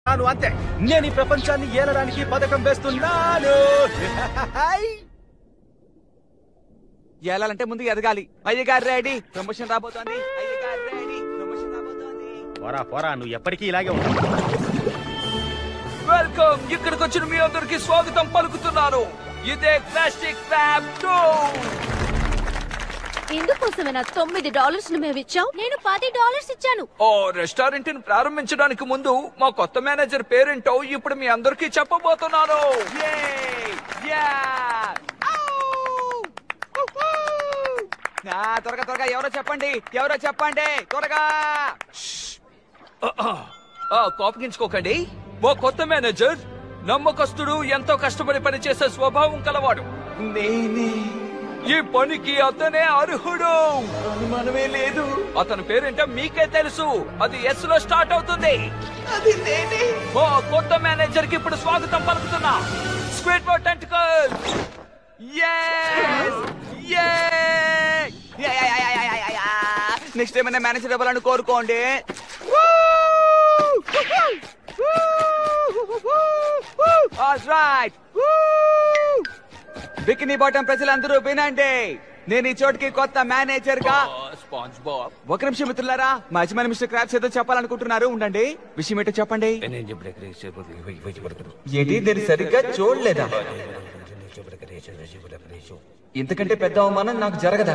అను అంతే నేను ఈ ప్రపంచాన్ని ఏలడానికి పథకం వేస్తున్నాను ఏలాలంటే ముందు ఎదగాలి అయ్యగారు రెడీ ప్రమోషన్ రాబోతోంది అయ్యగారు రెడీ ప్రమోషన్ రాబోతోంది పోరా పోరా నువ్వు ఎప్పటికీ ఇలాగే ఉంటావు వెల్కమ్ ఇక్కడికి వచ్చిన మీ అందరికి స్వాగతం పలుకుతున్నాను ఇదే ప్లాస్టిక్ ఫ్యాబ్ టూ ఇందుకోసమేనా తొమ్మిది డాలర్స్ ను మేము ఇచ్చాం నేను పది డాలర్స్ ఇచ్చాను ఓ రెస్టారెంట్ ని ప్రారంభించడానికి ముందు మా కొత్త మేనేజర్ పేరేంటో ఇప్పుడు మీ అందరికీ చెప్పబోతున్నాను Yay! Yeah! ఆ, త్వరగా త్వరగా ఎవరో చెప్పండి ఎవరో చెప్పండి త్వరగా ఆ, కోపగించుకోకండి మా కొత్త మేనేజర్ నమ్మకస్తుడు ఎంతో కష్టపడి పనిచేసే స్వభావం కలవాడు నేనే ఈ పనికి అతనే అర్హుడు అనుమానమే లేదు అతని పేరేంటో మీకే తెలుసు అది ఎస్ లో స్టార్ట్ అవుతుంది అది నేనే మా కొత్త మేనేజర్ కి ఇప్పుడు స్వాగతం పలుకుతున్నా స్క్వేట్ బోర్డ్ టెంటికల్ నెక్స్ట్ ఏమైనా మేనేజర్ అవ్వాలని కోరుకోండి రైట్ బికినీ బాటం ప్రజలందరూ వినండి నేను ఈ చోటుకి కొత్త మేనేజర్ గా స్పాంజ్ బాబ్ ఒక నిమిషం మిత్రులారా మా యజమాని మిస్టర్ క్రాబ్స్ ఏదో చెప్పాలనుకుంటున్నారు ఉండండి విషయం ఏంటో చెప్పండి ఏంటి దీన్ని సరిగ్గా చూడలేదా ఇంతకంటే పెద్ద అవమానం నాకు జరగదా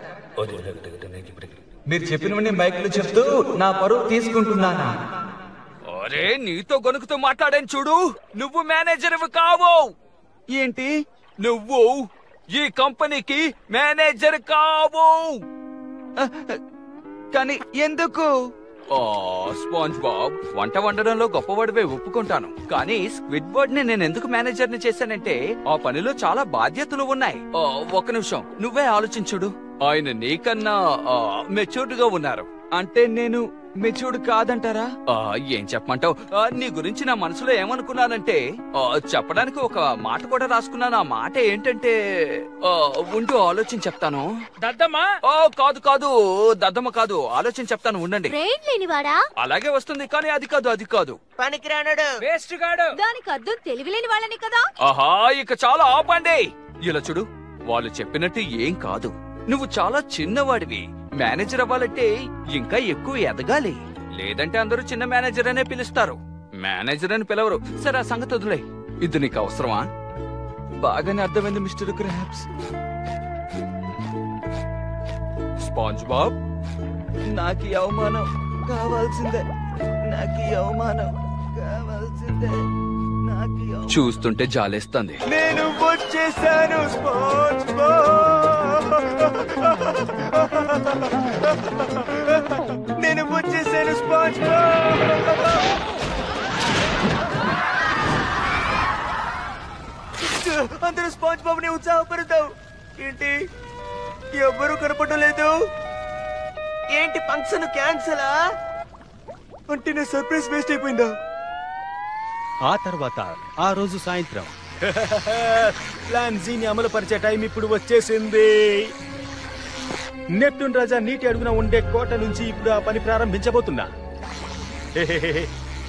మీరు చెప్పినవన్నీ మైకులు చెప్తూ నా పరువు తీసుకుంటున్నానా అరే నీతో గొనుకుతూ మాట్లాడాను చూడు నువ్వు మేనేజర్ కావు ఏంటి నువ్వు ఈ కంపెనీకి మేనేజర్ కావు కానీ ఎందుకు స్పాంజ్ బాబ్ వంట వండడంలో గొప్పవాడివే ఒప్పుకుంటాను కానీ స్క్విడ్ బర్డ్ ని నేను ఎందుకు మేనేజర్ ని చేశానంటే ఆ పనిలో చాలా బాధ్యతలు ఉన్నాయి ఆ, ఒక్క నిమిషం నువ్వే ఆలోచించుడు ఆయన నీకన్నా మెచ్యూర్డ్ గా ఉన్నారు అంటే నేను మెచ్యూర్డ్ కాదంటారా ఆ, ఏం చెప్పమంటావు ఆ, నీ గురించి నా మనసులో ఏమనుకున్నానంటే ఆ, చెప్పడానికి ఒక మాట కూడా రాసుకున్నాను ఆ మాట ఏంటంటే ఆ, ఉంటూ ఆలోచించి చెప్తాను దద్దమ్మా ఓ కాదు కాదు దద్దమ్మ కాదు ఆలోచించి చెప్తాను ఉండండి బ్రెయిన్ లేనివాడా అలాగే వస్తుంది కానీ అది కాదు అది కాదు పనికిరానడు వేస్ట్ గాడు దానికి అర్థం తెలివిలేని వాళ్ళని కదా ఆహా ఇక చాలా ఆపండి ఇలా చూడు వాళ్ళు చెప్పినట్టు ఏం కాదు నువ్వు చాలా చిన్నవాడివి మేనేజర్ అవ్వాలంటే ఇంకా ఎక్కువ ఎదగాలి లేదంటే అందరూ చిన్న మేనేజర్ అనే పిలుస్తారు మేనేజర్ అని పిలవరు సరే ఆ సంగతి వదిలే ఇది నీకు అవసరమా బాగానే అర్థమైంది మిస్టర్ క్రాబ్స్ స్పాంజ్ బాబ్ నాకు ఈ అవమానం కావాల్సిందే నాకు ఈ అవమానం కావాల్సిందే నాకు చూస్తుంటే జాలేస్తుంది నేను వచ్చేసాను స్పాంజ్ నేను వచ్చేసాను స్పాంజ్ అందరూ స్పాంజ్ బాబుని ఉత్సాహపడతావు ఏంటి ఎవ్వరూ కనపడడం లేదు ఏంటి ఫంక్షన్ క్యాన్సలా అంటే నా సర్ప్రైజ్ వేస్ట్ అయిపోయిందా ఆ తర్వాత ఆ రోజు సాయంత్రం ప్లాన్ జీ ని అమలు పరిచే టైం ఇప్పుడు వచ్చేసింది నెప్టూన్ రాజా నీటి అడుగున ఉండే కోట నుంచి ఇప్పుడు ఆ పని ప్రారంభించబోతున్నా హెహెహెహె.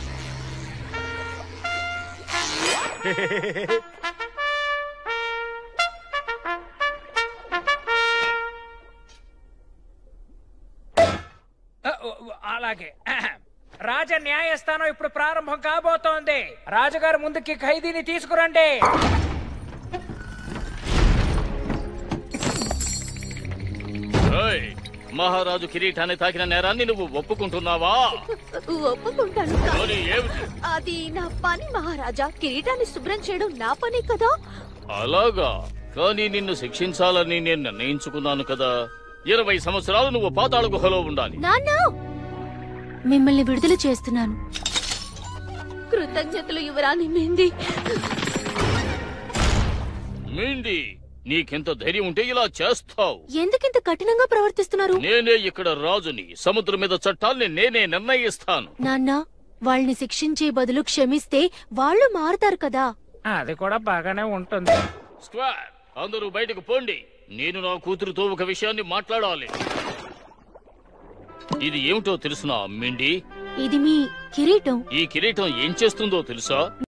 హెహెహెహె. ఆ, ఓ, ఓ, అలాగే రాజ న్యాయస్థానం ఇప్పుడు ప్రారంభం కాబోతోంది రాజుగారు ముందుకి ఖైదీని తీసుకురండి ఏయ్, మహారాజు కిరీటాన్ని తాకిన నేరాన్ని నువ్వు ఒప్పుకుంటున్నావా ఒప్పుకుంటాను కా- మరి ఏమిటి అది నా పని మహారాజా కిరీటాన్ని శుభ్రం చేయడం నా పని కదా అలాగా కానీ నిన్ను శిక్షించాలని నేను నిర్ణయించుకున్నాను కదా ఇరవై సంవత్సరాలు నువ్వు పాతాళ గుహలో ఉండాలి నాన్న మిమ్మల్ని విడుదల చేస్తున్నాను కృతజ్ఞతలు యువరాని మింది మిండి నీకెంత ధైర్యం ఉంటే ఇలా చేస్తావు ఎందుకింత కఠినంగా ప్రవర్తిస్తున్నారు నేనే ఇక్కడ రాజుని సముద్రం మీద చట్టాల్ని నేనే నిర్ణయిస్తాను నాన్న వాళ్ళని శిక్షించే బదులు క్షమిస్తే వాళ్ళు మారుతారు కదా అది కూడా బాగానే ఉంటుంది స్క్వాడ్ అందరూ బయటకు పోండి నేను నా కూతురుతో ఒక విషయాన్ని మాట్లాడాలి ఇది ఏమిటో తెలుసునా మిండి ఇది మీ కిరీటం ఈ కిరీటం ఏం చేస్తుందో తెలుసా